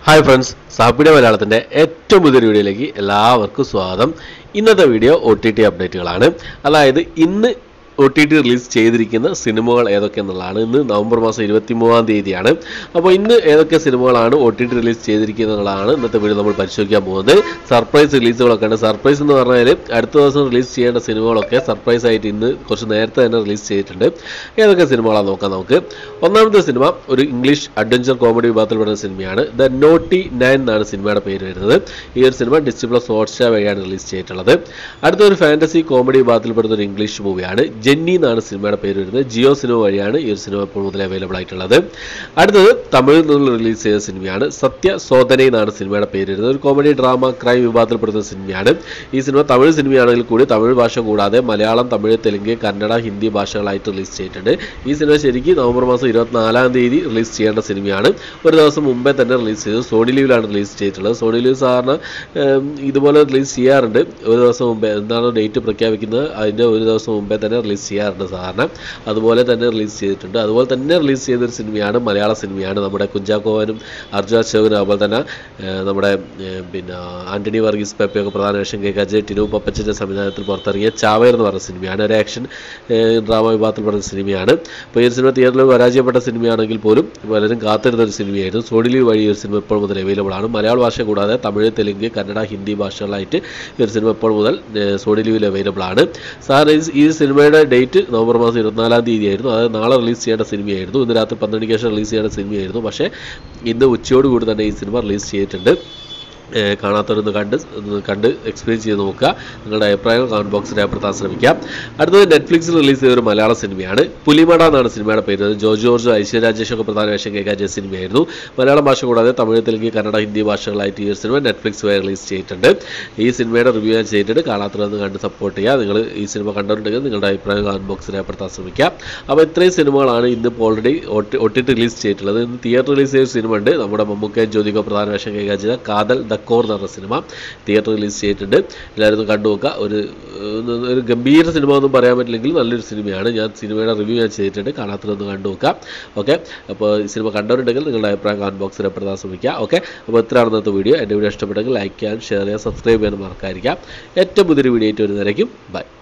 hi friends സാപ്പിഡിയ മലയാളത്തിൻ്റെ ഏറ്റവും പുതിയൊരു വീഡിയോയിലേക്ക് എല്ലാവർക്കും സ്വാഗതം ഇന്നത്തെ വീഡിയോ ഒ ടി ടി അപ്ഡേറ്റുകളാണ് അതായത് ഇന്ന് ഒ ടി ടി റിലീസ് ചെയ്തിരിക്കുന്ന സിനിമകൾ ഏതൊക്കെ എന്നുള്ളതാണ് ഇന്ന് നവംബർ മാസം ഇരുപത്തി മൂന്നാം തീയതിയാണ് അപ്പോൾ ഇന്ന് ഏതൊക്കെ സിനിമകളാണ് ഒ ടി ടി റിലീസ് ചെയ്തിരിക്കുന്നതാണ് ഇന്നത്തെ വീഡിയോ നമ്മൾ പരിശോധിക്കാൻ പോകുന്നത് സർപ്രൈസ് റിലീസുകളൊക്കെ ഉണ്ട് സർപ്രൈസ് എന്ന് പറഞ്ഞാൽ അടുത്ത ദിവസം റിലീസ് ചെയ്യേണ്ട സിനിമകളൊക്കെ സർപ്രൈസ് ആയിട്ട് ഇന്ന് കുറച്ച് നേരത്തെ തന്നെ റിലീസ് ചെയ്തിട്ടുണ്ട് ഏതൊക്കെ സിനിമകളാണ് നോക്കാം നമുക്ക് ഒന്നാമത്തെ സിനിമ ഒരു ഇംഗ്ലീഷ് അഡ്വഞ്ചർ കോമഡി വിഭാഗത്തിൽപ്പെടുന്ന സിനിമയാണ് ദ നോട്ടി നയൻ എന്നാണ് സിനിമയുടെ പേര് വരുന്നത് ഈ ഒരു സിനിമ ഡിസ്റ്റി പ്ലസ് ഹോട്ട്സ്റ്റാർ വഴിയാണ് റിലീസ് ചെയ്തിട്ടുള്ളത് അടുത്ത ഒരു ഫാന്റസി കോമഡി വിഭാഗത്തിൽപ്പെടുന്ന ഒരു ഇംഗ്ലീഷ് മൂവിയാണ് ജെന്നി എന്നാണ് സിനിമയുടെ പേര് വരുന്നത് ജിയോ സിനിമ വഴിയാണ് ഈ ഒരു സിനിമ ഇപ്പോൾ മുതൽ അവൈലബിൾ ആയിട്ടുള്ളത് അടുത്തത് തമിഴിൽ നിന്ന് റിലീസ് ചെയ്ത സിനിമയാണ് സത്യ സോദന എന്നാണ് സിനിമയുടെ പേര് വരുന്നത് ഒരു കോമഡി ഡ്രാമ ക്രൈം വിഭാഗത്തിൽപ്പെടുന്ന സിനിമയാണ് ഈ സിനിമ തമിഴ് സിനിമയാണെങ്കിൽ കൂടി തമിഴ് ഭാഷ കൂടാതെ മലയാളം തമിഴ് തെലുങ്ക് കന്നഡ ഹിന്ദി ഭാഷകളായിട്ട് റിലീസ് ചെയ്തിട്ടുണ്ട് ഈ സിനിമ ശരിക്കും നവംബർ മാസം ഇരുപത്തിനാലാം തീയതി റിലീസ് ചെയ്യേണ്ട സിനിമയാണ് ഒരു ദിവസം മുമ്പേ തന്നെ റിലീസ് ചെയ്തത് സോണി ലീവിലാണ് റിലീസ് ചെയ്തിട്ടുള്ളത് സോണി ലീവ് സാറിന് ഇതുപോലെ റിലീസ് ചെയ്യാറുണ്ട് ഒരു ദിവസം മുമ്പേ എന്താണ് ഡേറ്റ് പ്രഖ്യാപിക്കുന്നത് അതിൻ്റെ ഒരു ദിവസം മുമ്പേ തന്നെ റിലീസ് ചെയ്യാറുണ്ട് സാധാരണ അതുപോലെ തന്നെ റിലീസ് ചെയ്തിട്ടുണ്ട് അതുപോലെ തന്നെ റിലീസ് ചെയ്തൊരു സിനിമയാണ് മലയാള സിനിമയാണ് നമ്മുടെ കുഞ്ചാക്കോവനും അർജുൻ അശോകനും അതുപോലെ തന്നെ ഏഹ്, നമ്മുടെ ഏഹ്, പിന്നെ ആന്റണി വർഗീസ് പെപ്പയൊക്കെ പ്രധാന വേഷം കേൾക്കുക അജയ് ടിനു പപ്പച്ചിൻ്റെ സംവിധാനത്തിൽ പുറത്തിറങ്ങിയ ചാവേർ എന്ന് പറഞ്ഞ സിനിമയാണ് ഒരു ആക്ഷൻ ഡ്രാമ വിഭാഗത്തിൽ പറഞ്ഞ സിനിമയാണ് അപ്പോൾ ഈ ഒരു സിനിമ തിയേറ്ററിൽ പരാജയപ്പെട്ട സിനിമയാണെങ്കിൽ പോലും പലരും കാത്തിരുന്ന ഒരു സിനിമയായിരുന്നു സോണിലി വഴി ഈ ഒരു സിനിമ ഇപ്പോൾ മുതൽ അവൈലബിൾ ആണ് മലയാള ഭാഷ കൂടാതെ തമിഴ് തെലുങ്ക് കന്നഡ ഹിന്ദി ഭാഷകളായിട്ട് ഈ ഒരു സിനിമ ഇപ്പോൾ മുതൽ സോണി ലീവിൽ അവൈലബിൾ ആണ് സാർ ഈ- ഈ സിനിമയുടെ ഡേറ്റ് നവംബർ മാസം ഇരുപത്തിനാലാം തീയതി ആയിരുന്നു അതായത് നാളെ റിലീസ് ചെയ്യേണ്ട സിനിമയായിരുന്നു ഇന്ന് രാത്രി പന്ത്രണ്ടിന് ശേഷം റിലീസ് ചെയ്യേണ്ട സിനിമയായിരുന്നു പക്ഷേ ഇന്ന് ഉച്ചയോടുകൂടി തന്നെ ഈ സിനിമ റിലീസ് ചെയ്തിട്ടുണ്ട് ഏഹ് കാണാത്തവരൊന്ന് കണ്ട് ഒന്ന് കണ്ട് എക്സ്പീരിയൻസ് ചെയ്ത് നോക്കുക നിങ്ങളുടെ അഭിപ്രായങ്ങൾ കമൻറ്റ് ബോക്സിൽ രേഖപ്പെടുത്താൻ ശ്രമിക്കാം അടുത്തത് നെറ്റ്ഫ്ലിക്സിൽ റിലീസ് ചെയ്ത ഒരു മലയാള സിനിമയാണ് പുലിമട എന്നാണ് സിനിമയുടെ പേര് ജോ ജോർജ് ഐശ്വര്യ രാജേഷ് ഒക്കെ പ്രധാന വേഷം കൈകാര്യം ചെയ്ത സിനിമയായിരുന്നു മലയാളം ഭാഷ കൂടാതെ തമിഴ് തെലുങ്ക് കന്നഡ ഹിന്ദി ഭാഷകളായിട്ട് ഈ ഒരു സിനിമ നെറ്റ്ഫ്ലിക്സ് വഴി റിലീസ് ചെയ്തിട്ടുണ്ട് ഈ സിനിമയുടെ റിവ്യൂ ഞാൻ ചെയ്തിട്ട് കാണാത്തവരൊന്ന് കണ്ട് സപ്പോർട്ട് ചെയ്യുക നിങ്ങൾ ഈ സിനിമ കണ്ടിട്ടുണ്ടെങ്കിൽ നിങ്ങളുടെ അഭിപ്രായം കമൻറ്റ് ബോക്സിൽ രേഖപ്പെടുത്താൻ ശ്രമിക്കാം അപ്പോൾ ഇത്രയും സിനിമകളാണ് ഇന്നിപ്പോൾ ഓൾറെഡി ഒ ടി റിലീസ് ചെയ്തിട്ടുള്ളത് ഇന്ന് തിയേറ്റർ റിലീസ് ചെയ്ത സിനിമ ഉണ്ട് നമ്മുടെ മമ്മൂക്കയും ജ്യോതിക പ്രധാന വേഷം കൈകാര്യം ചെയ്ത കാതൽ ദ കോർ എന്ന് പറഞ്ഞ സിനിമ തിയേറ്റർ റിലീസ് ചെയ്തിട്ടുണ്ട് എല്ലാവരും ഒന്ന് കണ്ടു നോക്കുക ഒരു ഒരു- ഒരു ഗംഭീര സിനിമ ഒന്നും പറയാൻ പറ്റില്ലെങ്കിൽ നല്ലൊരു സിനിമയാണ് ഞാൻ സിനിമയുടെ റിവ്യൂ ഞാൻ ചെയ്തിട്ടുണ്ട് കാണാത്തതൊന്ന് കണ്ടു നോക്കുക ഓക്കെ അപ്പോൾ ഈ സിനിമ കണ്ടവരുണ്ടെങ്കിൽ നിങ്ങളുടെ അഭിപ്രായം കമൻറ്റ് ബോക്സിൽ രേഖപ്പെടുത്താൻ ശ്രമിക്കുക ഓക്കെ അപ്പോൾ ഇത്രയാണ് ഇന്നത്തെ വീഡിയോ എൻ്റെ വീഡിയോ ഇഷ്ടപ്പെട്ടെങ്കിൽ ലൈക്ക് ചെയ്യാൻ ഷെയർ ചെയ്യാൻ സബ്സ്ക്രൈബ് ചെയ്യാൻ മറക്കാതിരിക്കാം ഏറ്റവും പുതിയൊരു വീഡിയോ ആയിട്ട് വരുന്നതായിരിക്കും ബൈ